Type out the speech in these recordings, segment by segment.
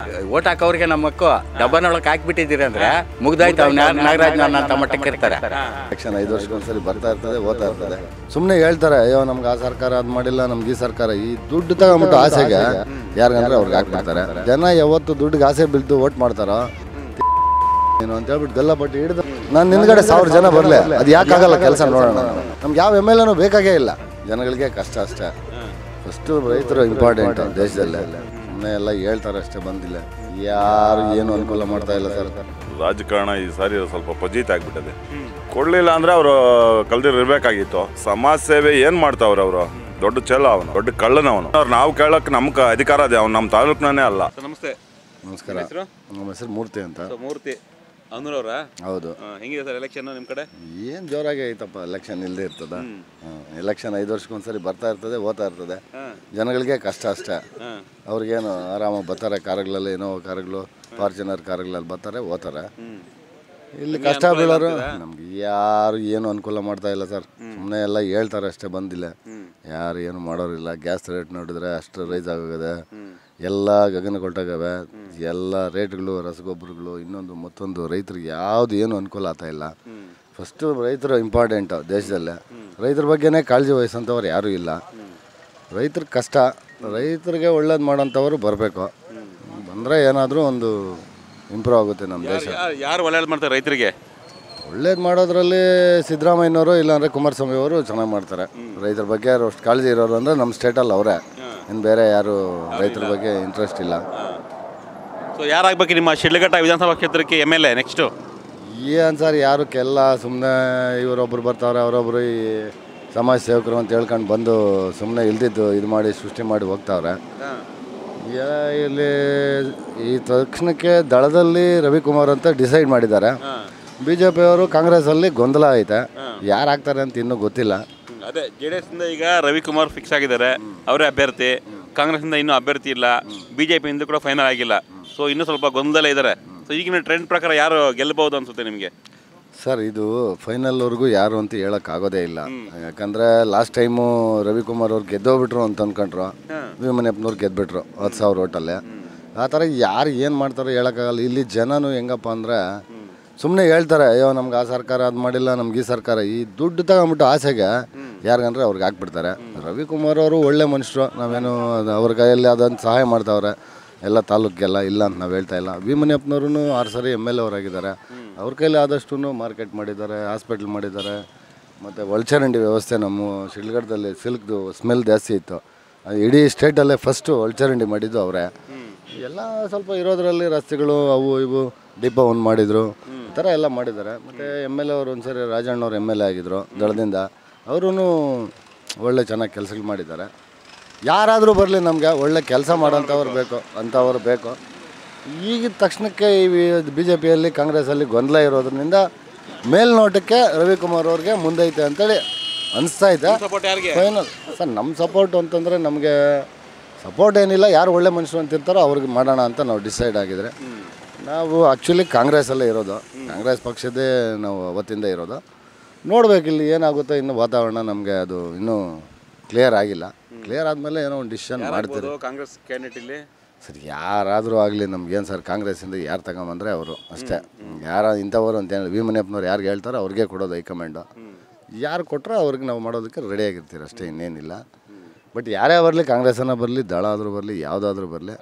Vote ಹಾಕೋರಿಗೆ ನಮ್ಮ ಮಕ್ಕಳು ಡಬ್ಬನೊಳಗೆ ಹಾಕ್ಬಿಟ್ಟಿದ್ದೀರಿ ಅಂದ್ರೆ ಮುಗ್ದಾಯ್ತು ಅವ್ನು ಯಾರು ನಾಗರಾಜ್ ನನ್ನ ಮಟ್ಟಕ್ಕೆ ಇರ್ತಾರೆ ಎಲೆಕ್ಷನ್ ಐದು ವರ್ಷಕ್ಕೊಂದ್ಸರಿ ಬರ್ತಾ ಇರ್ತದೆ ಓದ್ತಾ ಇರ್ತದೆ ಸುಮ್ಮನೆ ಹೇಳ್ತಾರೆ ಅಯ್ಯೋ ನಮ್ಗೆ ಆ ಸರ್ಕಾರ ಅದು ಮಾಡಿಲ್ಲ ನಮ್ಗೆ ಈ ಸರ್ಕಾರ ಈ ದುಡ್ಡು ತಗೊಂಬಿಟ್ಟು ಆಸೆಗೆ ಯಾರಿಗಂದ್ರೆ ಅವ್ರಿಗೆ ಹಾಕ್ಬಿಡ್ತಾರೆ ಜನ ಯಾವತ್ತು ದುಡ್ಡಿಗೆ ಆಸೆ ಬೀಳ್ತು ಓಟ್ ಮಾಡ್ತಾರೋ ಏನು ಅಂತ ಹೇಳ್ಬಿಟ್ಟು ಗಲ್ಲಪಟ್ಟಿ ಹಿಡಿದು ನಾನು ನಿನ್ಗಡೆ ಸಾವಿರ ಜನ ಬರಲಿ ಅದು ಯಾಕಾಗಲ್ಲ ಕೆಲಸ ನೋಡೋಣ ನಮ್ಗೆ ಯಾವ ಎಮ್ ಎಲ್ ಎನೂ ಬೇಕಾಗೇ ಇಲ್ಲ ಜನಗಳಿಗೆ ಕಷ್ಟ ಅಷ್ಟೇ ಫಸ್ಟು ರೈತರು ಇಂಪಾರ್ಟೆಂಟ್ ದೇಶದಲ್ಲೇ ಸುಮ್ಮನೆ ಎಲ್ಲ ಹೇಳ್ತಾರೆ ಅಷ್ಟೇ ಬಂದಿಲ್ಲ ಯಾರು ಏನು ಅನುಕೂಲ ಮಾಡ್ತಾ ಇಲ್ಲ ಸರ್ ರಾಜಕಾರಣ ಈ ಸಾರಿ ಸ್ವಲ್ಪ ಪಜೀತ್ ಆಗ್ಬಿಟ್ಟಿದೆ ಕೊಡ್ಲಿಲ್ಲ ಅಂದ್ರೆ ಅವರು ಕಲ್ದಿರ್ ಇರ್ಬೇಕಾಗಿತ್ತು ಸಮಾಜ ಸೇವೆ ಏನ್ ಮಾಡ್ತಾವ್ರ ಅವರು ದೊಡ್ಡ ಚೆಲ್ಲ ಅವನು ದೊಡ್ಡ ಕಳ್ಳನ ಅವನು ಅವ್ರು ನಾವು ಕೇಳಕ್ ನಮ್ ಕ- ಅಧಿಕಾರ ಇದೆ ಅವ್ನು ನಮ್ಮ ತಾಲೂಕ್ನೇ ಅಲ್ಲ ಸರ್ ನಮಸ್ತೆ ನಮಸ್ಕಾರ ಹೆಸರು ನಮ್ಮ ಹೆಸರು ಮೂರ್ತಿ ಅಂತ ಸೊ ಮೂರ್ತಿ ಅನೂರವ್ರ ಹೌದು ಹೆಂಗಿದೆ ಸರ್ ಎಲೆಕ್ಷನ್ ನಿಮ್ಮ ಕಡೆ ಏನು ಜೋರಾಗಿ ಐತಪ್ಪ ಎಲೆಕ್ಷನ್ ಇಲ್ಲದೆ ಇರ್ತದ ಎಲೆಕ್ಷನ್ ಐದು ವರ್ಷಕ್ಕೊಂದ್ಸರಿ ಬರ್ತಾ ಇರ್ತದೆ ಓದ್ತಾ ಇರ್ತದೆ ಜನಗಳಿಗೆ ಕಷ್ಟ ಅಷ್ಟೇ ಅವ್ರಿಗೇನು ಆರಾಮಾಗಿ ಬರ್ತಾರೆ ಕಾರುಗಳಲ್ಲಿ ಏನೋ ಕಾರುಗಳು ಫಾರ್ಚುನರ್ ಕಾರುಗಳಲ್ಲಿ ಬರ್ತಾರೆ ಓದ್ತಾರೆ ಇಲ್ಲಿ ಕಷ್ಟ ಬೀಳೋರು ನಮ್ಗೆ ಯಾರು ಏನು ಅನುಕೂಲ ಮಾಡ್ತಾ ಇಲ್ಲ ಸರ್ ಸುಮ್ಮನೆ ಎಲ್ಲ ಹೇಳ್ತಾರೆ ಅಷ್ಟೇ ಬಂದಿಲ್ಲ ಯಾರು ಏನು ಮಾಡೋರಿಲ್ಲ ಗ್ಯಾಸ್ ರೇಟ್ ನೋಡಿದ್ರೆ ಅಷ್ಟು ರೈಸ್ ಆಗೋಗಿದೆ ಎಲ್ಲ ಗಗನ ಕೊಟ್ಟಾಗವೆ ಎಲ್ಲ ರೇಟ್ಗಳು ರಸಗೊಬ್ಬರಗಳು ಇನ್ನೊಂದು ಮತ್ತೊಂದು ರೈತರಿಗೆ ಯಾವುದು ಏನು ಅನುಕೂಲ ಆಗ್ತಾ ಇಲ್ಲ ಫಸ್ಟು ರೈತರು ಇಂಪಾರ್ಟೆಂಟ್ ದೇಶದಲ್ಲೇ ರೈತರ ಬಗ್ಗೆನೇ ಕಾಳಜಿ ವಹಿಸೋಂಥವ್ರು ಯಾರೂ ಇಲ್ಲ ರೈತರ ಕಷ್ಟ ರೈತರಿಗೆ ಒಳ್ಳೇದು ಮಾಡೋಂಥವ್ರು ಬರಬೇಕು ಬಂದರೆ ಏನಾದರೂ ಒಂದು ಇಂಪ್ರೂವ್ ಆಗುತ್ತೆ ನಮ್ಮ ದೇಶ ಯಾರು ಒಳ್ಳೆಯದು ಮಾಡ್ತಾರೆ ರೈತರಿಗೆ ಒಳ್ಳೇದು ಮಾಡೋದ್ರಲ್ಲಿ ಸಿದ್ದರಾಮಯ್ಯನವರು ಇಲ್ಲಾಂದ್ರೆ ಕುಮಾರಸ್ವಾಮಿ ಅವರು ಚೆನ್ನಾಗಿ ಮಾಡ್ತಾರೆ ರೈತರ ಬಗ್ಗೆ ಅವ್ರು ಅಷ್ಟು ಕಾಳಜಿ ಇರೋರು ಅಂದರೆ ನಮ್ಮ ಸ್ಟೇಟಲ್ಲಿ ಅವರೇ ಇನ್ನು ಬೇರೆ ಯಾರು ರೈತರ ಬಗ್ಗೆ ಇಂಟ್ರೆಸ್ಟ್ ಇಲ್ಲ ಸೊ ಯಾರಾಗಬೇಕು ನಿಮ್ಮ ಶಿಡ್ಲಘಟ್ಟ ವಿಧಾನಸಭಾ ಕ್ಷೇತ್ರಕ್ಕೆ ಎಮ್ ಎಲ್ ಎ ನೆಕ್ಸ್ಟು ಏನು ಸರ್ ಯಾರು ಕೆಲ್ಲ ಸುಮ್ಮನೆ ಇವರೊಬ್ರು ಬರ್ತಾವ್ರೆ ಅವರೊಬ್ರು ಈ ಸಮಾಜ ಸೇವಕರು ಅಂತ ಹೇಳ್ಕೊಂಡು ಬಂದು ಸುಮ್ಮನೆ ಇಲ್ದಿದ್ದು ಇದು ಮಾಡಿ ಸೃಷ್ಟಿ ಮಾಡಿ ಹೋಗ್ತಾವ್ರೆ ಯಾ- ಇಲ್ಲಿ ಈ ತಕ್ಷಣಕ್ಕೆ ದಳದಲ್ಲಿ ರವಿಕುಮಾರ್ ಅಂತ ಡಿಸೈಡ್ ಮಾಡಿದ್ದಾರೆ ಬಿ ಜೆ ಪಿಯವರು ಕಾಂಗ್ರೆಸ್ಸಲ್ಲಿ ಗೊಂದಲ ಐತೆ ಯಾರು ಆಗ್ತಾರೆ ಅಂತ ಇನ್ನೂ ಗೊತ್ತಿಲ್ಲ ಅದೇ ಜೆ ಡಿ ಎಸ್ನಿಂದ ಈಗ ರವಿಕುಮಾರ್ ಫಿಕ್ಸ್ ಆಗಿದ್ದಾರೆ ಅವರೇ ಅಭ್ಯರ್ಥಿ ಕಾಂಗ್ರೆಸ್ನಿಂದ ಇನ್ನೂ ಅಭ್ಯರ್ಥಿ ಇಲ್ಲ ಬಿ ಜೆ ಪಿಯಿಂದ ಕೂಡ ಫೈನಲ್ ಆಗಿಲ್ಲ ಸೊ ಇನ್ನೂ ಸ್ವಲ್ಪ ಗೊಂದಲ ಇದ್ದಾರೆ ಸೊ ಈಗಿನ ಟ್ರೆಂಡ್ ಪ್ರಕಾರ ಯಾರು ಗೆಲ್ಲಬಹುದು ಅನ್ಸುತ್ತೆ ನಿಮಗೆ ಸರ್ ಇದು ಫೈನಲ್ವರೆಗೂ ಯಾರು ಅಂತ ಹೇಳೋಕ್ಕಾಗೋದೇ ಇಲ್ಲ ಯಾಕಂದರೆ ಲಾಸ್ಟ್ ಟೈಮು ರವಿಕುಮಾರ್ ಅವ್ರು ಗೆದ್ದೋಗ್ಬಿಟ್ರು ಅಂತ ಅಂದ್ಕೊಂಡ್ರು ವಿಮನಪ್ಪನವ್ರು ಗೆದ್ಬಿಟ್ರು ಹತ್ತು ಸಾವಿರ ಓಟಲ್ಲಿ ಆ ಥರ ಯಾರು ಏನು ಮಾಡ್ತಾರೋ ಹೇಳೋಕ್ಕಾಗಲ್ಲ ಇಲ್ಲಿ ಜನನು ಹೆಂಗಪ್ಪ ಅಂದರೆ ಸುಮ್ಮನೆ ಹೇಳ್ತಾರೆ ಅಯ್ಯೋ ನಮ್ಗೆ ಆ ಸರ್ಕಾರ ಅದು ಮಾಡಿಲ್ಲ ನಮ್ಗೆ ಈ ಸರ್ಕಾರ ಈ ದುಡ್ಡು ತಗೊಂಬಿಟ್ಟು ಆಸೆಗೆ ಯಾರಿಗಂದ್ರೆ ಅವ್ರಿಗೆ ಹಾಕ್ಬಿಡ್ತಾರೆ ರವಿಕುಮಾರ್ ಅವರು ಒಳ್ಳೆ ಮನುಷ್ಯರು ನಾವೇನು ಅದು ಅವ್ರ ಕೈಯಲ್ಲಿ ಅದನ್ನು ಸಹಾಯ ಮಾಡ್ತಾವ್ರೆ ಎಲ್ಲ ತಾಲೂಕಿಗೆಲ್ಲ ಇಲ್ಲ ಅಂತ ನಾವು ಹೇಳ್ತಾ ಇಲ್ಲ ವಿ ಮುನಿಯಪ್ಪನವ್ರು ಆರು ಸರಿ ಎಮ್ ಎಲ್ ಅವರಾಗಿದ್ದಾರೆ ಅವ್ರ ಕೈಲಿ ಆದಷ್ಟು ಮಾರ್ಕೆಟ್ ಮಾಡಿದ್ದಾರೆ ಹಾಸ್ಪಿಟ್ಲ್ ಮಾಡಿದ್ದಾರೆ ಮತ್ತು ಒಳಚರಂಡಿ ವ್ಯವಸ್ಥೆ ನಮ್ಮ ಶಿಡ್ಲಘಟ್ಟದಲ್ಲಿ ಸಿಲ್ಕ್ದು ಸ್ಮೆಲ್ ಜಾಸ್ತಿ ಇತ್ತು ಅದು ಇಡೀ ಸ್ಟೇಟಲ್ಲೇ ಫಸ್ಟು ಒಳಚರಂಡಿ ಮಾಡಿದ್ದು ಅವರೇ ಎಲ್ಲ ಸ್ವಲ್ಪ ಇರೋದ್ರಲ್ಲಿ ರಸ್ತೆಗಳು ಅವು ಇವು ಡಿಪೋ ಒಂದು ಮಾಡಿದರು ಈ ಥರ ಎಲ್ಲ ಮಾಡಿದ್ದಾರೆ ಮತ್ತು ಎಮ್ ಎಲ್ ಎ ಅವರು ಒಂದು ಸರಿ ರಾಜಣ್ಣವ್ರು ಎಮ್ ಎಲ್ ಎ ಆಗಿದ್ದರು ದಳದಿಂದ ಅವರೂ ಒಳ್ಳೆ ಚೆನ್ನಾಗಿ ಕೆಲಸಗಳು ಮಾಡಿದ್ದಾರೆ ಯಾರಾದರೂ ಬರಲಿ ನಮಗೆ ಒಳ್ಳೆ ಕೆಲಸ ಮಾಡೋಂಥವ್ರು ಬೇಕು ಅಂಥವ್ರು ಬೇಕು ಈಗಿದ ತಕ್ಷಣಕ್ಕೆ ಈ ಬಿ ಜೆ ಪಿಯಲ್ಲಿ ಕಾಂಗ್ರೆಸ್ಸಲ್ಲಿ ಗೊಂದಲ ಇರೋದ್ರಿಂದ ಮೇಲ್ನೋಟಕ್ಕೆ ರವಿಕುಮಾರ್ ಅವ್ರಿಗೆ ಮುಂದೈತೆ ಅಂತೇಳಿ ಅನಿಸ್ತಾ ಐತೆ ಸಪೋರ್ಟ್ ಯಾರಿಗೆ ಫೈನಲ್ ಸರ್ ನಮ್ಮ ಸಪೋರ್ಟ್ ಅಂತಂದರೆ ನಮಗೆ ಸಪೋರ್ಟ್ ಏನಿಲ್ಲ ಯಾರು ಒಳ್ಳೆ ಮನುಷ್ಯರು ಅಂತ ಇರ್ತಾರೋ ಅವ್ರಿಗೆ ಮಾಡೋಣ ಅಂತ ನಾವು ಡಿಸೈಡ್ ಆಗಿದ್ರೆ ನಾವು ಆ್ಯಕ್ಚುಲಿ ಕಾಂಗ್ರೆಸ್ಸಲ್ಲೇ ಇರೋದು ಕಾಂಗ್ರೆಸ್ ಪಕ್ಷದೇ ನಾವು ಅವತ್ತಿಂದ ಇರೋದು ನೋಡ್ಬೇಕು ಇಲ್ಲಿ ಏನಾಗುತ್ತೋ ಇನ್ನು ವಾತಾವರಣ ನಮಗೆ ಅದು ಇನ್ನೂ ಕ್ಲಿಯರ್ ಆಗಿಲ್ಲ ಕ್ಲಿಯರ್ ಆದಮೇಲೆ ಏನೋ ಒಂದು ಡಿಸಿಷನ್ ಮಾಡ್ತೀರಿ ಕಾಂಗ್ರೆಸ್ ಕ್ಯಾಂಡಿಡೇಟ್ ಇಲ್ಲಿ ಸರ್ ಯಾರಾದರೂ ಆಗಲಿ ನಮ್ಗೇನು ಸರ್ ಕಾಂಗ್ರೆಸ್ಸಿಂದ ಯಾರು ತಗೊಂಬಂದ್ರೆ ಅವರು ಅಷ್ಟೇ ಯಾರ ಇಂಥವ್ರು ಅಂತ ಹೇಳಿ ವಿ ಮುನಿಯಪ್ಪನವ್ರು ಯಾರಿಗೆ ಹೇಳ್ತಾರೋ ಅವ್ರಿಗೆ ಕೊಡೋದು ಹೈಕಮಾಂಡು ಯಾರು ಕೊಟ್ಟರೆ ಅವ್ರಿಗೆ ನಾವು ಮಾಡೋದಕ್ಕೆ ರೆಡಿಯಾಗಿರ್ತೀವಿ ಅಷ್ಟೇ ಇನ್ನೇನಿಲ್ಲ ಬಟ್ ಯಾರೇ ಬರಲಿ ಕಾಂಗ್ರೆಸ್ಸನ್ನ ಬರಲಿ ದಳ ಆದರೂ ಬರಲಿ ಯಾವುದಾದ್ರೂ ಬರಲಿ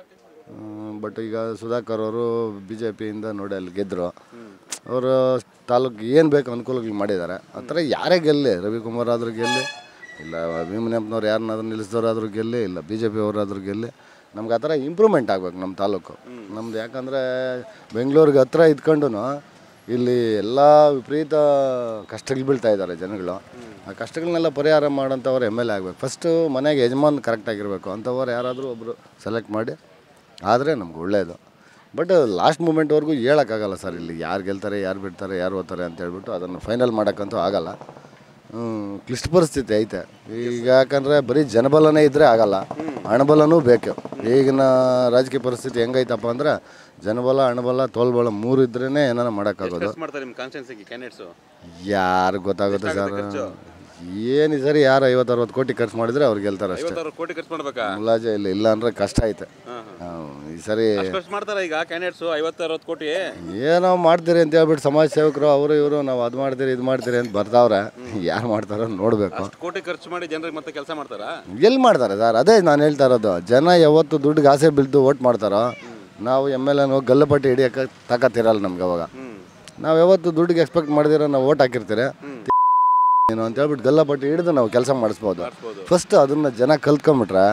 ಬಟ್ ಈಗ ಸುಧಾಕರ್ ಅವರು ಬಿ ಜೆ ಪಿಯಿಂದ ನೋಡಿ ಅಲ್ಲಿ ಗೆದ್ದರು ಅವರು ತಾಲೂಕು ಏನು ಬೇಕು ಅನುಕೂಲಗಳು ಮಾಡಿದ್ದಾರೆ ಆ ಥರ ಯಾರೇ ಗೆಲ್ಲಿ ರವಿಕುಮಾರ್ ಆದರೂ ಗೆಲ್ಲಿ ಇಲ್ಲ ಭೀಮನಪ್ಪನವ್ರು ಯಾರನ್ನಾದ್ರೂ ನಿಲ್ಲಿಸಿದವರಾದ್ರೂ ಗೆಲ್ಲಿ ಇಲ್ಲ ಬಿ ಜೆ ಪಿ ಅವರಾದ್ರೂ ಗೆಲ್ಲಿ ನಮ್ಗೆ ಆ ಥರ ಇಂಪ್ರೂವ್ಮೆಂಟ್ ಆಗ್ಬೇಕು ನಮ್ಮ ತಾಲೂಕು ನಮ್ದು ಯಾಕಂದರೆ ಬೆಂಗಳೂರಿಗೆ ಹತ್ರ ಇದ್ಕೊಂಡು ಇಲ್ಲಿ ಎಲ್ಲ ವಿಪರೀತ ಕಷ್ಟಗಳು ಬೀಳ್ತಾ ಇದ್ದಾರೆ ಜನಗಳು ಆ ಕಷ್ಟಗಳನ್ನೆಲ್ಲ ಪರಿಹಾರ ಮಾಡೋಂಥವ್ರು ಎಮ್ ಎಲ್ ಎ ಆಗಬೇಕು ಫಸ್ಟು ಮನೆಗೆ ಯಜಮಾನ್ ಕರೆಕ್ಟಾಗಿರಬೇಕು ಅಂಥವ್ರು ಯಾರಾದರೂ ಒಬ್ಬರು ಸೆಲೆಕ್ಟ್ ಮಾಡಿ ಆದರೆ ನಮ್ಗೆ ಒಳ್ಳೆಯದು ಬಟ್ ಲಾಸ್ಟ್ ಮೂಮೆಂಟ್ವರೆಗೂ ಹೇಳೋಕ್ಕಾಗಲ್ಲ ಸರ್ ಇಲ್ಲಿ ಯಾರು ಗೆಲ್ತಾರೆ ಯಾರು ಬಿಡ್ತಾರೆ ಯಾರು ಓದ್ತಾರೆ ಅಂತ ಹೇಳ್ಬಿಟ್ಟು ಅದನ್ನು ಫೈನಲ್ ಮಾಡೋಕ್ಕಂತೂ ಆಗಲ್ಲ ಹ್ಮ್, ಕ್ಲಿಷ್ಟ ಪರಿಸ್ಥಿತಿ ಐತೆ ಈಗ ಯಾಕಂದರೆ ಬರೀ ಜನಬಲನೇ ಇದ್ದರೆ ಆಗಲ್ಲ ಹಣಬಲನೂ ಬೇಕು ಈಗಿನ ರಾಜಕೀಯ ಪರಿಸ್ಥಿತಿ ಹೆಂಗೈತಪ್ಪ ಅಂದ್ರೆ ಜನಬಲ ಹಣಬಲ ತೋಲ್ಬಲ ಮೂರು ಇದ್ರೇ ಏನಾರ ಮಾಡೋಕ್ಕಾಗೋದು ಮಾಡ್ತಾರೆ ನಿಮ್ಮ ಕಾನ್ಸ್ಟೆನ್ಸಿಗೆ ಕ್ಯಾಂಡಿಡೇಟ್ಸು ಯಾರು ಗೊತ್ತಾಗುತ್ತೆ ಸರ್ ಏನು ಈ ಸರಿ ಯಾರು ಐವತ್ತು ಅರವತ್ತು ಕೋಟಿ ಖರ್ಚು ಮಾಡಿದ್ರೆ ಅವ್ರು ಗೆಲ್ತಾರೆ ಅಷ್ಟೇ ಐವತ್ತಾರು ಕೋಟಿ ಖರ್ಚು ಮಾಡ್ಬೇಕಾ ಮುಲಾಜೆ ಇಲ್ಲ ಇಲ್ಲ ಅಂದ್ರೆ ಕಷ್ಟ ಐತೆ ಹ್ಮ್. ಈ ಸರಿ ಅಷ್ಟು ಖರ್ಚು ಮಾಡ್ತಾರ ಈಗ ಕ್ಯಾಂಡಿಡೇಟ್ಸು ಐವತ್ತು ಅರವತ್ತು ಕೋಟಿ ಏನೋ ಮಾಡ್ತೀರಿ ಅಂತ ಹೇಳ್ಬಿಟ್ಟು ಸಮಾಜ ಸೇವಕರು ಅವರು ಇವರು ನಾವು ಅದು ಮಾಡ್ತೀರಿ ಇದು ಮಾಡ್ತೀರಿ ಅಂತ ಬರ್ತಾವ್ರೆ ಯಾರು ಮಾಡ್ತಾರೋ ನೋಡಬೇಕು ಅಷ್ಟು ಕೋಟಿ ಖರ್ಚು ಮಾಡಿ ಜನರಿಗೆ ಮತ್ತೆ ಕೆಲಸ ಮಾಡ್ತಾರಾ ಎಲ್ಲಿ ಮಾಡ್ತಾರೆ ಸರ್ ಅದೇ ನಾನು ಹೇಳ್ತಾ ಇರೋದು ಜನ ಯಾವತ್ತು ದುಡ್ಡಿಗೆ ಆಸೆ ಬೀಳ್ದು ಓಟ್ ಮಾಡ್ತಾರೋ ನಾವು ಎಮ್ ಎಲ್ ಎನ್ ಹೋಗಿ ಗಲ್ಲಪಟ್ಟಿ ಹಿಡಿಯೋಕೆ ತಾಕತ್ತಿರಲ್ಲ ನಮ್ಗೆ ಅವಾಗ ನಾವು ಯಾವತ್ತು ದುಡ್ಡಿಗೆ ಎಕ್ಸ್ಪೆಕ್ಟ್ ಮಾಡಿದಿರೋ ನಾವು ಓಟ್ ಹಾಕಿರ್ತೀರಿ ಏನು ಅಂತ ಹೇಳ್ಬಿಟ್ಟು ಗಲ್ಲಪಟ್ಟಿ ಹಿಡಿದು ನಾವು ಕೆಲಸ ಮಾಡಿಸ್ಬೋದು ಫಸ್ಟ್ ಅದನ್ನ ಜನ ಕಲ್ತ್ಕೊಂಬಿಟ್ರೆ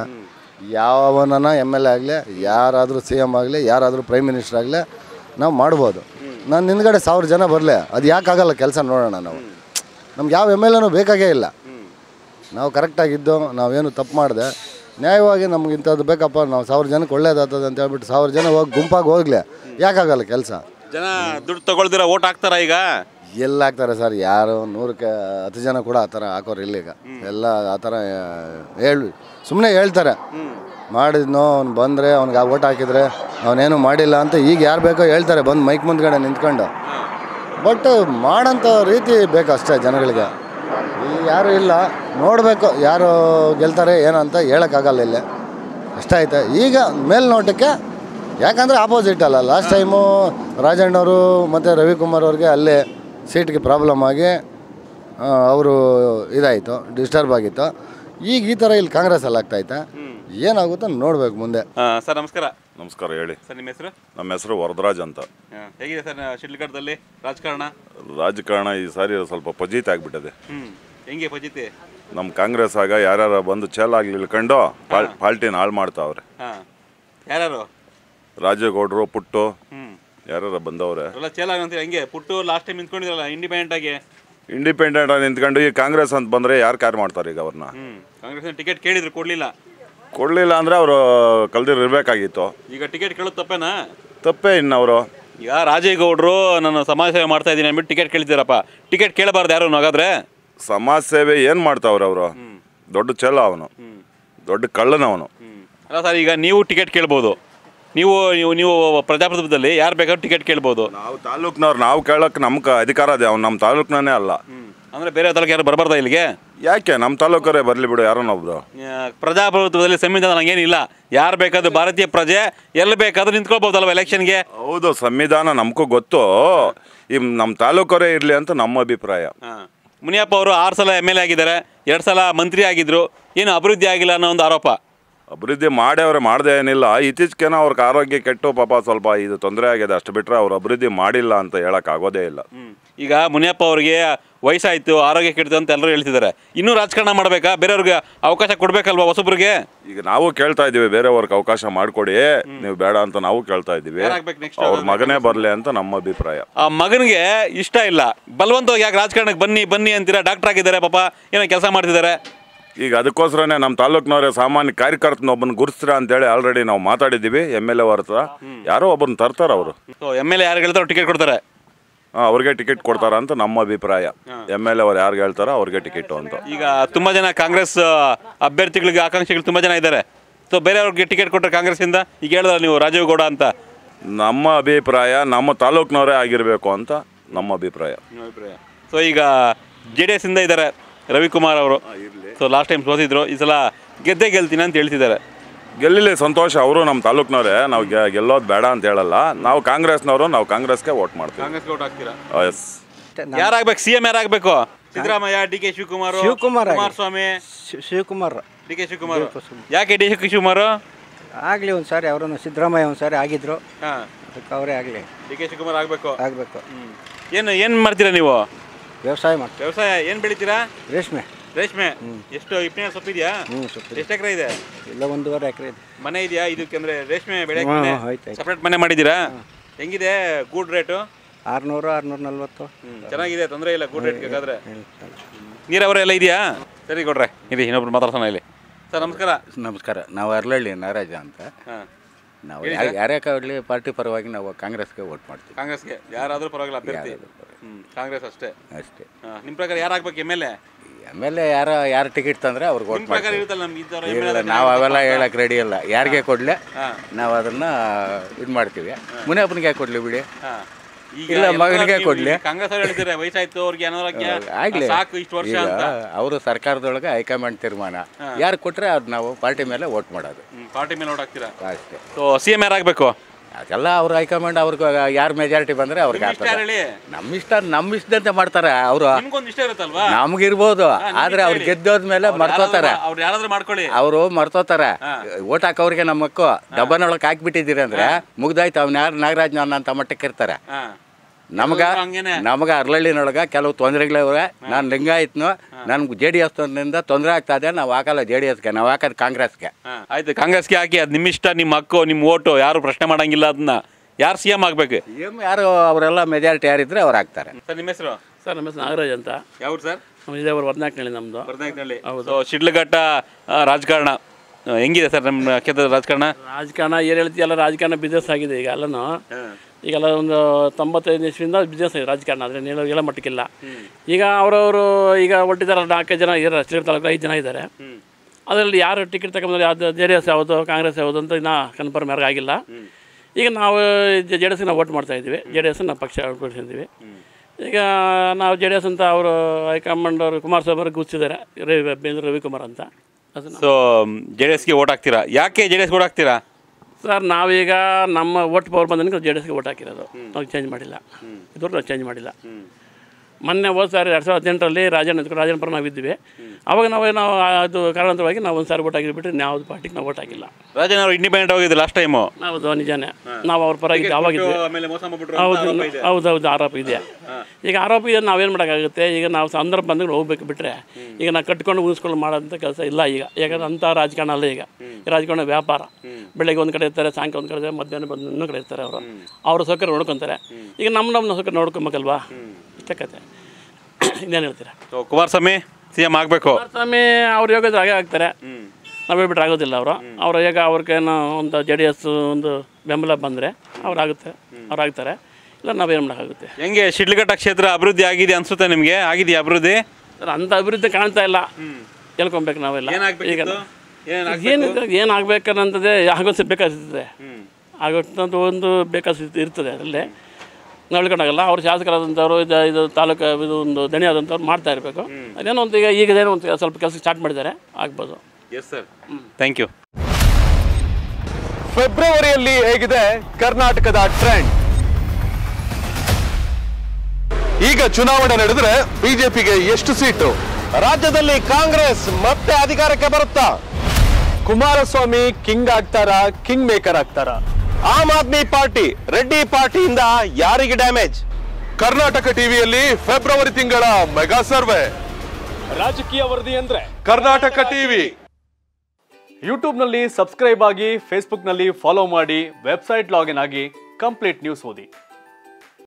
ಯಾವನ ಎಮ್ ಎಲ್ ಎ ಆಗಲಿ ಯಾರಾದರೂ ಸಿ ಎಮ್ ಆಗಲಿ ಯಾರಾದರೂ ಪ್ರೈಮ್ ಮಿನಿಸ್ಟರ್ ಆಗಲಿ ನಾವು ಮಾಡ್ಬೋದು ನಾನು ಹಿಂದ್ಗಡೆ ಸಾವಿರ ಜನ ಬರಲಿ ಅದು ಯಾಕಾಗಲ್ಲ ಕೆಲಸ ನೋಡೋಣ ನಾವು ನಮ್ಗೆ ಯಾವ ಎಮ್ ಎಲ್ ಎನೂ ಬೇಕಾಗೇ ಇಲ್ಲ ನಾವು ಕರೆಕ್ಟಾಗಿದ್ದು ನಾವೇನು ತಪ್ಪು ಮಾಡಿದೆ ನ್ಯಾಯವಾಗಿ ನಮ್ಗೆ ಇಂಥದ್ದು ಬೇಕಪ್ಪ ನಾವು ಸಾವಿರ ಜನಕ್ಕೆ ಒಳ್ಳೇದಾಗ್ತದೆ ಅಂತ ಹೇಳ್ಬಿಟ್ಟು ಸಾವಿರ ಜನ ಹೋಗಿ ಗುಂಪಾಗಿ ಹೋಗ್ಲಿ ಯಾಕಾಗಲ್ಲ ಕೆಲಸ ಜನ ದುಡ್ಡು ತಗೊಳ್ದಿರ ಓಟ್ ಹಾಕ್ತಾರ ಈಗ ಎಲ್ಲ ಹಾಕ್ತಾರೆ ಸರ್ ಯಾರು ನೂರಕ್ಕೆ ಹತ್ತು ಜನ ಕೂಡ ಆ ಥರ ಹಾಕೋರು ಇಲ್ಲ ಈಗ ಎಲ್ಲ ಆ ಥರ ಹೇಳಿ ಸುಮ್ಮನೆ ಹೇಳ್ತಾರೆ ಮಾಡಿದ್ನೋ ಅವ್ನು ಬಂದರೆ ಅವ್ನಿಗೆ ಆ ಓಟ್ ಹಾಕಿದ್ರೆ ಅವನೇನು ಮಾಡಿಲ್ಲ ಅಂತ ಈಗ ಯಾರು ಬೇಕೋ ಹೇಳ್ತಾರೆ ಬಂದು ಮೈಕ್ ಮುಂದ್ಗಡೆ ನಿಂತ್ಕೊಂಡು ಬಟ್ ಮಾಡೋಂಥ ರೀತಿ ಬೇಕು ಅಷ್ಟೇ ಜನಗಳಿಗೆ ಇಲ್ಲಿ ಯಾರು ಇಲ್ಲ ನೋಡಬೇಕು ಯಾರು ಗೆಲ್ತಾರೆ ಏನು ಅಂತ ಹೇಳೋಕ್ಕಾಗಲ್ಲ ಇಲ್ಲಿ ಅಷ್ಟೇ ಐತೆ ಈಗ ಮೇಲ್ನೋಟಕ್ಕೆ ಯಾಕಂದರೆ ಆಪೋಸಿಟ್ ಅಲ್ಲ ಲಾಸ್ಟ್ ಟೈಮು ರಾಜಣ್ಣವರು ಮತ್ತು ರವಿಕುಮಾರ್ ಅವ್ರಿಗೆ ಅಲ್ಲೇ ಸೀಟ್ಗೆ ಪ್ರಾಬ್ಲಮ್ ಆಗಿ ಅವರು ಇದಾಯಿತು ಡಿಸ್ಟರ್ಬ್ ಆಗಿತ್ತು ಈಗ ಈ ಥರ ಇಲ್ಲಿ ಕಾಂಗ್ರೆಸ್ಸಲ್ಲಿ ಆಗ್ತೈತೆ ಏನಾಗುತ್ತೋ ನೋಡ್ಬೇಕು ಮುಂದೆ ಸರ್ ನಮಸ್ಕಾರ ನಮಸ್ಕಾರ ಹೇಳಿ ಸರ್ ನಿಮ್ಮ ಹೆಸರು ನಮ್ಮ ಹೆಸರು ವರದರಾಜ್ ಅಂತ ಹಾ, ಹೇಗಿದೆ ಸರ್ ಶಿಡ್ಲಘಟ್ಟದಲ್ಲಿ ರಾಜಕಾರಣ ರಾಜಕಾರಣ ಈ ಸಾರಿ ಸ್ವಲ್ಪ ಪಜೀತಿ ಆಗ್ಬಿಟ್ಟಿದೆ ಹ್ಮ್ ಹೆಂಗೆ ಫಜಿತಿ ನಮ್ಮ ಕಾಂಗ್ರೆಸ್ ಆಗ ಯಾರ್ಯಾರ ಬಂದು ಛೇಲಾಗ್ಲಿ ಇಳ್ಕೊಂಡು ಪಾಲ್ ಪಾಲ್ಟಿನ ಹಾಳು ಮಾಡ್ತಾವ್ರೆ ಹಾ ಯಾರು ರಾಜೇಗೌಡರು ಪುಟ್ಟು ಹ್ಮ್ ಯಾರ್ಯಾರ ಬಂದವ್ರೆ ಎಲ್ಲ ಚೇಲ ಅಂತೀರ ಹೆಂಗೆ ಪುಟ್ಟು ಲಾಸ್ಟ್ ಟೈಮ್ ನಿಂತ್ಕೊಂಡಿದ್ರಲ್ಲ ಇಂಡಿಪೆಂಡೆಂಟ್ ಆಗಿ ಇಂಡಿಪೆಂಡೆಂಟ್ ಆಗಿ ನಿಂತ್ಕೊಂಡು ಈ ಕಾಂಗ್ರೆಸ್ ಅಂತ ಬಂದರೆ ಯಾರು ಕ್ಯಾರ್ ಮಾಡ್ತಾರೆ ಈಗ ಅವ್ರನ್ನ ಹ್ಮ್ ಕಾಂಗ್ರೆಸ್ ಟಿಕೆಟ್ ಕೇಳಿದ್ರು ಕೊಡ್ಲಿಲ್ಲ ಕೊಡಲಿಲ್ಲ ಅಂದರೆ ಅವರು ಕಲ್ದಿರ್ ಇರಬೇಕಾಗಿತ್ತು ಈಗ ಟಿಕೆಟ್ ಕೇಳೋದು ತಪ್ಪೇನಾ ತಪ್ಪೇ ಇನ್ನು ಅವರು ಈಗ ರಾಜೇಗೌಡರು ನಾನು ಸಮಾಜ ಸೇವೆ ಮಾಡ್ತಾ ಇದ್ದೀನಿ ಅಂದ್ಬಿಟ್ಟು ಟಿಕೆಟ್ ಕೇಳ್ತಿದ್ದಾರಪ್ಪ ಟಿಕೆಟ್ ಕೇಳಬಾರ್ದು ಯಾರು ಹಾಗಾದ್ರೆ ಸಮಾಜ ಸೇವೆ ಏನು ಮಾಡ್ತಾವ್ರೆ ಅವರು ದೊಡ್ಡ ಚೆಲ್ಲ ಅವನು ದೊಡ್ಡ ಕಳ್ಳನವನು ಹ್ಮ್. ಅಲ್ಲ ಸರ್ ಈಗ ನೀವು ಟಿಕೆಟ್ ಕೇಳ್ಬೋದು ನೀವು ನೀವು ನೀವು ಪ್ರಜಾಪ್ರಭುತ್ವದಲ್ಲಿ ಯಾರು ಬೇಕಾದ್ರೂ ಟಿಕೆಟ್ ಕೇಳ್ಬೋದು ನಾವು ತಾಲೂಕ್ನವ್ರು ನಾವು ಕೇಳೋಕೆ ನಮ್ಗೆ ಅಧಿಕಾರ ಇದೆ ಅವ್ನು ನಮ್ಮ ತಾಲೂಕ್ನೇ ಅಲ್ಲ ಅಂದರೆ ಬೇರೆ ತಾಲೂಕು ಯಾರು ಬರಬಾರ್ದ ಇಲ್ಲಿಗೆ ಯಾಕೆ ನಮ್ಮ ತಾಲೂಕರೇ ಬರಲಿ ಬಿಡು ಯಾರನ್ನೊಬ್ರು ಆ, ಪ್ರಜಾಪ್ರಭುತ್ವದಲ್ಲಿ ಸಂವಿಧಾನ ಹಂಗೇನಿಲ್ಲ ಯಾರು ಬೇಕಾದ್ರೂ ಭಾರತೀಯ ಪ್ರಜೆ ಎಲ್ಲಿ ಬೇಕಾದ್ರೂ ನಿಂತ್ಕೊಳ್ಬೋದಲ್ವ ಎಲೆಕ್ಷನ್ಗೆ ಹೌದು ಸಂವಿಧಾನ ನಮಗೂ ಗೊತ್ತು ಈ ನಮ್ಮ ತಾಲೂಕರೇ ಇರಲಿ ಅಂತ ನಮ್ಮ ಅಭಿಪ್ರಾಯ ಮುನಿಯಪ್ಪ ಅವರು ಆರು ಸಲ ಎಮ್ ಎಲ್ ಎ ಆಗಿದ್ದಾರೆ ಎರಡು ಸಲ ಮಂತ್ರಿ ಆಗಿದ್ರು ಏನು ಅಭಿವೃದ್ಧಿ ಆಗಿಲ್ಲ ಅನ್ನೋ ಒಂದು ಆರೋಪ ಅಭಿವೃದ್ಧಿ ಮಾಡ್ಯವ್ರೆ ಮಾಡದೆ ಏನಿಲ್ಲ ಇತ್ತೀಚೆಗೇನೋ ಅವ್ರಿಗೆ ಆರೋಗ್ಯ ಕೆಟ್ಟು ಪಾಪ ಸ್ವಲ್ಪ ಇದು ತೊಂದರೆ ಆಗಿದೆ ಅಷ್ಟು ಬಿಟ್ಟರೆ ಅವ್ರು ಅಭಿವೃದ್ಧಿ ಮಾಡಿಲ್ಲ ಅಂತ ಹೇಳಕ್ ಆಗೋದೇ ಇಲ್ಲ ಈಗ ಮುನಿಯಪ್ಪ ಅವರಿಗೆ ವಯಸ್ಸಾಯ್ತು ಆರೋಗ್ಯ ಕೆಡ್ತು ಅಂತ ಎಲ್ಲರೂ ಹೇಳ್ತಿದ್ದಾರೆ ಇನ್ನೂ ರಾಜಕಾರಣ ಮಾಡಬೇಕಾ ಬೇರೆಯವ್ರಿಗೆ ಅವಕಾಶ ಕೊಡಬೇಕಲ್ವಾ ಹೊಸಬ್ರಿಗೆ ಈಗ ನಾವು ಕೇಳ್ತಾ ಇದೀವಿ ಬೇರೆಯವ್ರಿಗೆ ಅವಕಾಶ ಮಾಡಿಕೊಡಿ ನೀವು ಬೇಡ ಅಂತ ನಾವು ಕೇಳ್ತಾ ಇದೀವಿ ಯಾರಾಗ್ಬೇಕು next? ಅವ್ರ ಮಗನೇ ಬರಲಿ ಅಂತ ನಮ್ಮ ಅಭಿಪ್ರಾಯ ಆ ಮಗನಿಗೆ ಇಷ್ಟ ಇಲ್ಲ ಬಲವಂತವಾಗಿ ಯಾಕೆ ರಾಜಕಾರಣಕ್ಕೆ ಬನ್ನಿ ಬನ್ನಿ ಅಂತೀರಾ ಡಾಕ್ಟರ್ ಆಗಿದ್ದಾರೆ ಪಾಪ ಏನೋ ಕೆಲಸ ಮಾಡ್ತಿದ್ದಾರೆ ಈಗ ಅದಕ್ಕೋಸ್ಕರನೇ ನಮ್ಮ ತಾಲೂಕ್ನವ್ರೆ ಸಾಮಾನ್ಯ ಕಾರ್ಯಕರ್ತನ ಒಬ್ಬನ ಗುರುಸ್ತೀರಾ ಅಂತೇಳಿ ಆಲ್ರೆಡಿ ನಾವು ಮಾತಾಡಿದ್ದೀವಿ ಎಮ್ ಎಲ್ ಎ ಹತ್ರ ಯಾರೋ ಒಬ್ಬನ ತರ್ತಾರ ಅವರು ಸೊ ಎಮ್ ಎಲ್ ಎ ಯಾರು ಹೇಳ್ತಾರೋ ಟಿಕೆಟ್ ಕೊಡ್ತಾರೆ ಅವ್ರಿಗೆ ಟಿಕೆಟ್ ಕೊಡ್ತಾರ ಅಂತ ನಮ್ಮ ಅಭಿಪ್ರಾಯ ಎಮ್ ಎಲ್ ಎ ಅವ್ರು ಯಾರು ಹೇಳ್ತಾರೋ ಅವ್ರಿಗೆ ಟಿಕೆಟ್ ಅಂತ ಈಗ ತುಂಬ ಜನ ಕಾಂಗ್ರೆಸ್ ಆ, ಅಭ್ಯರ್ಥಿಗಳಿಗೆ ಆಕಾಂಕ್ಷಿಗಳು ತುಂಬ ಜನ ಇದ್ದಾರೆ ಸೊ ಬೇರೆಯವ್ರಿಗೆ ಟಿಕೆಟ್ ಕೊಟ್ಟರೆ ಕಾಂಗ್ರೆಸ್ಸಿಂದ ಈಗ ಹೇಳಿದ್ರೆ ನೀವು ರಾಜೀವ್ ಗೌಡ ಅಂತ ನಮ್ಮ ಅಭಿಪ್ರಾಯ ನಮ್ಮ ತಾಲೂಕ್ನವರೇ ಆಗಿರಬೇಕು ಅಂತ ನಮ್ಮ ಅಭಿಪ್ರಾಯ ಸೊ ಈಗ ಜೆ ಡಿ ಎಸ್ ಇಂದ ಇದ್ದಾರೆ ರವಿಕುಮಾರ್ ಅವರು ಸೊ ಲಾಸ್ಟ್ ಟೈಮ್ ಸೋತಿದ್ರು ಈ ಸಲ ಗೆದ್ದೇ ಗೆಲ್ತೀನಿ ಅಂತ ಹೇಳ್ತಿದ್ದಾರೆ ಗೆಲ್ಲಿಲಿ ಸಂತೋಷ ಅವರು ನಮ್ಮ ತಾಲೂಕ್ನವರೇ ನಾವು ಗೆ- ಗೆಲ್ಲೋದು ಬೇಡ ಅಂತ ಹೇಳಲ್ಲ ನಾವು ಕಾಂಗ್ರೆಸ್ನವರು ನಾವು ಕಾಂಗ್ರೆಸ್ಗೆ ವೋಟ್ ಮಾಡ್ತೀವಿ ಕಾಂಗ್ರೆಸ್ ಓಟ್ ಹಾಕ್ತೀರಾ ಎಸ್ ಯಾರಾಗ್ಬೇಕು ಸಿ ಎಂ ಯಾರಾಗಬೇಕು ಸಿದ್ದರಾಮಯ್ಯ ಡಿ ಕೆ ಶಿವಕುಮಾರ್ ಶಿವಕುಮಾರ್ ಆಗಿ. ಕುಮಾರಸ್ವಾಮಿ ಶಿ- ಶಿವಕುಮಾರ್ ಡಿ ಕೆ ಶಿವಕುಮಾರ್ ಯಾಕೆ ಡಿ ಕೆ ಶಿವಕುಮಾರ್ ಆಗಲಿ ಒಂದು ಸಾರಿ ಅವರನ್ನು ಸಿದ್ದರಾಮಯ್ಯ ಒಂದು ಸಾರಿ ಆಗಿದ್ರು ಹಾಂ ಅದಕ್ಕೆ ಅವರೇ ಆಗಲಿ ಡಿ ಕೆ ಶಿವಕುಮಾರ್ ಆಗಬೇಕು ಆಗಬೇಕು ಏನು ಏನು ಮಾಡ್ತೀರಾ ನೀವು ವ್ಯವಸಾಯ ಮಾಡ್ತೀವಿ ವ್ಯವಸಾಯ ಏನು ಬೆಳಿತೀರಾ ರೇಷ್ಮೆ ರೇಷ್ಮೆ ಎಷ್ಟು ಇಪ್ಪನೇ ಸೊಪ್ಪಿದೆಯಾ ಹ್ಞೂ ಸೊಪ್ಪು ಎಷ್ಟು ಎಕರೆ ಇದೆ ಇಲ್ಲ ಒಂದೂವರೆ ಎಕರೆ ಇದೆ ಮನೆ ಇದೆಯಾ ಇದಕ್ಕೆ ಅಂದ್ರೆ ರೇಷ್ಮೆ ಹ್ಞೂ, ಬೆಳೆಯಕ್ಕೆ ಆಯ್ತು, ಆಯ್ತು. ಸಪ್ರೇಟ್ ಮನೆ ಮಾಡಿದ್ದೀರಾ ಹೆಂಗಿದೆ ಗೂಡ್ ರೇಟು ಆರುನೂರು ಆರುನೂರ ನಲ್ವತ್ತು ಚೆನ್ನಾಗಿದೆ ತೊಂದರೆ ಇಲ್ಲ ಗೂಡ್ ರೇಟ್ ಬೇಕಾದ್ರೆ ನೀರಾವರಿ ಎಲ್ಲ ಇದೆಯಾ ಸರಿ ಕೊಡ್ರೆ ಇಲ್ಲಿ ಇನ್ನೊಬ್ರು ಮಾತಾಡ್ಸೋಣ ಇಲ್ಲಿ ಸರ್ ನಮಸ್ಕಾರ ನಮಸ್ಕಾರ ನಾವು ಅರ್ಲಳ್ಳಿ ನಾರಾಜ ಅಂತ ಹಾಂ ನಾವು ಯಾ- ಯಾರೇ ಆಗಲಿ ಪಾರ್ಟಿ ಪರವಾಗಿ ನಾವು ಕಾಂಗ್ರೆಸ್ಗೆ ವೋಟ್ ಮಾಡ್ತೀವಿ ಕಾಂಗ್ರೆಸ್ಗೆ ಯಾರಾದರೂ ಪರವಾಗಿಲ್ಲ ಅಭ್ಯರ್ಥಿ ಹ್ಞೂ ಕಾಂಗ್ರೆಸ್ ಅಷ್ಟೇ ಅಷ್ಟೇ ಹಾಂ ನಿಮ್ಮ ಪ್ರಕಾರ ಯಾರು ಆಗ್ಬೇಕು M L A M L A ಯಾರೋ ಯಾರು ಟಿಕೆಟ್ ತಂದರೆ ಅವ್ರಿಗೆ ವೋಟ್ ನಿಮ್ಮ ಪ್ರಕಾರ ಮಾಡ್ತೀವಿ ಇರುತ್ತಲ್ಲ ನಮ್ಮ ಈ ಥರ ಇಲ್ಲ ನಾವು ಅವೆಲ್ಲ ಹೇಳಕ್ಕೆ ರೆಡಿ ಇಲ್ಲ ಯಾರಿಗೆ ಕೊಡಲಿ ಹಾಂ ನಾವು ಅದನ್ನು ಇದು ಮಾಡ್ತೀವಿ ಮುನಿಯಪ್ಪನಿಗೆ ಯಾಕೆ ಕೊಡಲಿ ಬಿಡಿ ಹಾಂ ಈಗ ಇಲ್ಲ ಎಲ್ಲ ಮಗನಿಗೆ ನೀವು ಕೊಡ್ಲಿ ಕಾಂಗ್ರೆಸ್ ಅವ್ರು ಹೇಳ್ತಾರೆ ವಯಸ್ಸಾಯ್ತು ಅವ್ರಿಗೆ ಅನಾರೋಗ್ಯ ಆಗ್ಲಿ ಸಾಕು ಇಷ್ಟು ವರ್ಷ ಈಗ ಅಂತ ಅವರು ಸರ್ಕಾರದೊಳಗೆ ಹೈಕಮಾಂಡ್ ತೀರ್ಮಾನ ಯಾರು ಕೊಟ್ರೆ ಅವ್ರು ನಾವು ಪಾರ್ಟಿ ಮೇಲೆ ವೋಟ್ ಮಾಡೋದು ಪಾರ್ಟಿ ಮೇಲೆ ಓಡಾಕ್ತೀರಾ ಅಷ್ಟೇ ಸೊ ಸಿ ಎಂ ಯಾರಾಗಬೇಕು ಅದೆಲ್ಲ ಅವ್ರ ಹೈಕಮಾಂಡ್ ಅವ್ರಿಗೆ ಯಾರು ಮೆಜಾರಿಟಿ ಬಂದ್ರೆ ಅವ್ರಿಗೆ ನಿಮ್ ಇಷ್ಟ ಹಾಕ್ತಾರೆ ಹೇಳಿ ನಮ್ಮ ಇಷ್ಟ ನಮ್ಮ ಇಷ್ಟದಂತೆ ಮಾಡ್ತಾರೆ ಅವರು ನಿಮ್ಗೊಂದು ಇಷ್ಟ ಇರುತ್ತಲ್ವಾ ನಮ್ಗಿರ್ಬೋದು ಆದ್ರೆ ಅವ್ರು ಗೆದ್ದೋದ್ಮೇಲೆ ಮರ್ತೋತಾರೆ ಅವ್ರು ಯಾರಾದ್ರೂ ಮಾಡ್ಕೊಳ್ಳಿ ಅವರು ಮರ್ತೋತಾರೆ ಓಟ್ ಹಾಕೋರಿಗೆ ನಮ್ಮ ಮಕ್ಕು ಡಬ್ಬನೊಳಗೆ ಹಾಕ್ಬಿಟ್ಟಿದ್ದೀರಿ ಅಂದ್ರೆ ಮುಗ್ದಾಯ್ತು ಅವ್ನ ಯಾರು ನಾಗರಾಜ್ ನನ್ನ ಅಂತ ಮಟ್ಟಕ್ಕೆ ಇರ್ತಾರೆ ಹಾ ನಮ್ಗ ಎಲ್ರೂ ಹಂಗೇನೆ. ನಮಗ ಅರ್ಲಳ್ಳಿನೊಳಗ ಕೆಲವು ತೊಂದರೆಗಳಿವೆ ನಾನು ಲಿಂಗಾಯತ್ನು ನನ್ಗೆ ಜೆ ಡಿ ಎಸ್ ತೊಂದರೆ ಆಗ್ತಾ ಇದೆ ನಾವು ಹಾಕಲ್ಲ ಜೆ ಡಿ ಎಸ್ಗೆ ನಾವು ಹಾಕೋದು ಕಾಂಗ್ರೆಸ್ಗೆ ಹಾ, ಆಯ್ತು ಕಾಂಗ್ರೆಸ್ಗೆ ಹಾಕಿ ಅದು ನಿಮ್ಮ ಇಷ್ಟ ನಿಮ್ಮ ಹಕ್ಕು ನಿಮ್ಮ ಓಟು ಯಾರು ಪ್ರಶ್ನೆ ಮಾಡಂಗಿಲ್ಲ ಅದನ್ನ ಯಾರು ಸಿ ಎಂ ಆಗ್ಬೇಕು ಏಮ್ ಯಾರು ಅವರೆಲ್ಲ ಮೆಜಾರಿಟಿ ಯಾರಿದ್ರೆ ಅವ್ರು ಹಾಕ್ತಾರೆ ಸರ್ ನಿಮ್ಮ ಹೆಸರು ಸರ್ ನಮ್ಮ ಹೆಸರು ನಾಗರಾಜ್ ಅಂತ ಯಾವ ಸರ್ ನಮ್ಮ ಇದೇ ಊರು ಹೊರನಾಲ್ಕನಹಳ್ಳಿ ನಮ್ಮದು ಬರ್ನಾಯ್ಕನಲ್ಲಿ ಸೊ ಶಿಡ್ಲಘಟ್ಟ ಆ, ರಾಜಕಾರಣ ಆ, ಹೆಂಗಿದೆ ಸರ್ ನಮ್ಮ ಕ್ಷೇತ್ರದ ರಾಜಕಾರಣ ರಾಜಕಾರಣ ಏನು ಹೇಳ್ತೀಯಲ್ಲ ರಾಜಕಾರಣ ಬಿಸ್ನೆಸ್ ಆಗಿದೆ ಈಗ ಎಲ್ಲನೂ ಈಗೆಲ್ಲ ಒಂದು ತೊಂಬತ್ತೈದು ಇಸ್ವಿಯಿಂದ ಬಿಸ್ನೆಸ್ ಆಗಿದೆ ರಾಜಕಾರಣ ಆದರೆ ನೀನು ಹೇಳೋ ಮಟ್ಟಕ್ಕಿಲ್ಲ ಈಗ ಅವರವರು ಈಗ ಒಟ್ಟಿದ್ದಾರೆ ನಾಲ್ಕೈದು ಜನ ಇದ್ದಾರೆ ಶ್ರೀ ತಾಲೂಕು ಐದು ಜನ ಇದ್ದಾರೆ ಅದರಲ್ಲಿ ಯಾರು ಟಿಕೆಟ್ ತಗೊಂಡ್ರೆ ಯಾವ್ದು ಜೆ ಡಿ ಎಸ್ ಯಾವುದು ಕಾಂಗ್ರೆಸ್ ಯಾವುದು ಅಂತ ಇನ್ನೂ ಕನ್ಫರ್ಮ್ ಯಾರಿಗೂ ಆಗಿಲ್ಲ ಈಗ ನಾವು ಜೆ ಡಿ ಎಸ್ಗೆ ನಾವು ವೋಟ್ ಮಾಡ್ತಾ ಇದ್ದೀವಿ ಜೆ ಡಿ ಎಸ್ ನಾವು ಪಕ್ಷ ಕೊಡ್ಸಿದ್ದೀವಿ ಈಗ ನಾವು ಜೆ ಡಿ ಎಸ್ ಅಂತ ಅವರು ಹೈಕಮಾಂಡ್ ಅವರು ಕುಮಾರಸ್ವಾಮಿ ಅವರು ಗುರ್ತಿದ್ದಾರೆ ರವಿ ಬೇಂದ್ರ ರವಿಕುಮಾರ್ ಅಂತ ಅದನ್ನು ಸೊ ಜೆ ಡಿ ಎಸ್ಗೆ ಓಟ್ ಹಾಕ್ತೀರಾ ಯಾಕೆ ಜೆ ಡಿ ಎಸ್ಗೆ ಓಟ್ ಹಾಕ್ತೀರಾ ಸರ್ ನಾವೀಗ ನಮ್ಮ ಓಟ್ ಪವರ್ ಬಂದನಿಗೆ ಜೆ ಡಿ ಎಸ್ಗೆ ಓಟ್ ಹಾಕಿರೋದು ನಾವು ಚೇಂಜ್ ಮಾಡಿಲ್ಲ ಇದುವರೆಗೂ ನಾವು ಚೇಂಜ್ ಮಾಡಿಲ್ಲ ಮೊನ್ನೆ ಹೋದ ಸಾರಿ ಎರಡು ಸಾವಿರದ ಹದಿನೆಂಟರಲ್ಲಿ ರಾಜಣ್ಣ ರಾಜಣ್ಣ ಪರ ನಾವಿದ್ವಿ ಅವಾಗ ನಾವು ನಾವು ಅದು ಕಾರಣಾಂತರವಾಗಿ ನಾವು ಒಂದು ಸಾರಿ ಓಟ್ ಹಾಕಿದ್ಬಿಟ್ರೆ ನಾವು ಪಾರ್ಟಿಗೆ ನಾವು ಓಟ್ ಹಾಕಿಲ್ಲ ರಾಜನ್ ಅವರು ಇಂಡಿಪೆಂಡೆಂಟ್ ಹೋಗಿದ್ದು ಲಾಸ್ಟ್ ಟೈಮು ಹೌದು ನಿಜಾನೇ ನಾವು ಅವ್ರ ಪರವಾಗಿದ್ವಿ ಅವಾಗಿದ್ವಿ ಆಮೇಲೆ ಮೋಸ ಹೌದು ಹೌದು ಹೌದು ಆರೋಪ ಇದೆ ಈಗ ಆರೋಪ ಇದೆ ನಾವೇನು ಮಾಡೋಕ್ಕಾಗುತ್ತೆ ಈಗ ನಾವು ಸಂದರ್ಭ ಬಂದಾಗ ಹೋಗ್ಬೇಕು ಬಿಟ್ಟರೆ ಈಗ ನಾವು ಕಟ್ಕೊಂಡು ಉಳಿಸ್ಕೊಂಡು ಮಾಡೋಂಥ ಕೆಲಸ ಇಲ್ಲ ಈಗ ಯಾಕಂದ್ರೆ ಅಂಥ ರಾಜಕಾರಣ ಅಲ್ಲ ಈಗ ಈ ರಾಜಕಾರಣ ವ್ಯಾಪಾರ ಬೆಳಗ್ಗೆ ಒಂದು ಕಡೆ ಇರ್ತಾರೆ ಸಾಯಂಕಾಲ ಒಂದು ಕಡೆ ಇರ್ತಾರೆ, ಮಧ್ಯಾಹ್ನ ಬಂದು ಇನ್ನೊಂದು ಕಡೆ ಇರ್ತಾರೆ ಅವರು ಅವ್ರ ಸೌಕರ್ಯ ನೋಡ್ಕೊತಾರೆ ಈಗ ನಮ್ಮ ನಮ್ಮ ಸೌಕರ್ಯ ನೋಡ್ಕೊಬೇಕಲ್ವಾ ಇಷ್ಟ ಕತೆ ಇನ್ನೇನು ಹೇಳ್ತೀರಾ ಸೊ ಕುಮಾರಸ್ವಾಮಿ ಸಿ ಎಂ ಆಗಬೇಕು ಸ್ವಾಮಿ ಅವ್ರು ಯೋಗಿದ್ರೆ ಹಾಗೆ ಆಗ್ತಾರೆ ನಾವು ಹೇಳ್ಬಿಟ್ರೆ ಆಗೋದಿಲ್ಲ ಅವರು ಅವ್ರು ಈಗ ಅವ್ರಿಗೇನೋ ಒಂದು ಜೆ ಡಿ ಎಸ್ ಒಂದು ಬೆಂಬಲ ಬಂದರೆ ಅವ್ರು ಆಗುತ್ತೆ ಅವ್ರು ಆಗ್ತಾರೆ ಇಲ್ಲ ನಾವೇನು ಮಾಡೋಕ್ಕಾಗುತ್ತೆ ಹೆಂಗೆ ಶಿಡ್ಲಘಟ್ಟ ಕ್ಷೇತ್ರ ಅಭಿವೃದ್ಧಿ ಆಗಿದೆ ಅನ್ಸುತ್ತೆ ನಿಮಗೆ ಆಗಿದೆಯಾ ಅಭಿವೃದ್ಧಿ ಸರ್ ಅಂಥ ಅಭಿವೃದ್ಧಿ ಕಾಣ್ತಾ ಇಲ್ಲ ಹೇಳ್ಕೊಬೇಕು ನಾವೆಲ್ಲ ಈಗ ಏನು ಏನು ಆಗ್ಬೇಕನ್ನಂಥದ್ದೇ ಆಗೋದು ಬೇಕಾಗ್ತದೆ ಆಗೋಂಥ ಒಂದು ಬೇಕಾದ ಇರ್ತದೆ ಅದರಲ್ಲೇ ನಾವು ಹೇಳ್ಕೊಂಡಾಗಲ್ಲ ಅವ್ರು ಶಾಸಕರಾದಂಥವ್ರು ಇದು ಇದು ತಾಲೂಕು ಇದು ಒಂದು ದಣಿ ಆದಂಥವ್ರು ಮಾಡ್ತಾ ಇರಬೇಕು ಅದೇನೋ ಒಂದು ಈಗ ಈಗ ಏನೋ ಒಂದು ಸ್ವಲ್ಪ ಕೆಲಸ ಸ್ಟಾರ್ಟ್ ಮಾಡಿದ್ದಾರೆ ಆಗ್ಬೋದು ಎಸ್ ಸರ್ ಥ್ಯಾಂಕ್ ಯು ಫೆಬ್ರವರಿಯಲ್ಲಿ ಹೇಗಿದೆ ಕರ್ನಾಟಕದ ಟ್ರೆಂಡ್ ಈಗ ಚುನಾವಣೆ ನಡೆದ್ರೆ ಬಿಜೆಪಿಗೆ ಎಷ್ಟು ಸೀಟು ರಾಜ್ಯದಲ್ಲಿ ಕಾಂಗ್ರೆಸ್ ಮತ್ತೆ ಅಧಿಕಾರಕ್ಕೆ ಬರುತ್ತಾ ಕುಮಾರಸ್ವಾಮಿ ಕಿಂಗ್ ಆಗ್ತಾರ ಕಿಂಗ್ ಮೇಕರ್ ಆಗ್ತಾರ ಆಮ್ ಆದ್ಮಿ ಪಾರ್ಟಿ ರೆಡ್ಡಿ ಪಾರ್ಟಿಯಿಂದ ಯಾರಿಗೆ ಡ್ಯಾಮೇಜ್ ಕರ್ನಾಟಕ ಟಿವಿಯಲ್ಲಿ ಫೆಬ್ರವರಿ ತಿಂಗಳ ಮೆಗಾ ಸರ್ವೆ ರಾಜಕೀಯ ವರದಿ ಅಂದ್ರೆ ಕರ್ನಾಟಕ ಟಿವಿ ಯೂಟ್ಯೂಬ್ನಲ್ಲಿ ಸಬ್ಸ್ಕ್ರೈಬ್ ಆಗಿ ಫೇಸ್ಬುಕ್ನಲ್ಲಿ ಫಾಲೋ ಮಾಡಿ ವೆಬ್ಸೈಟ್ ಲಾಗಿನ್ ಆಗಿ ಕಂಪ್ಲೀಟ್ ನ್ಯೂಸ್ ಓದಿ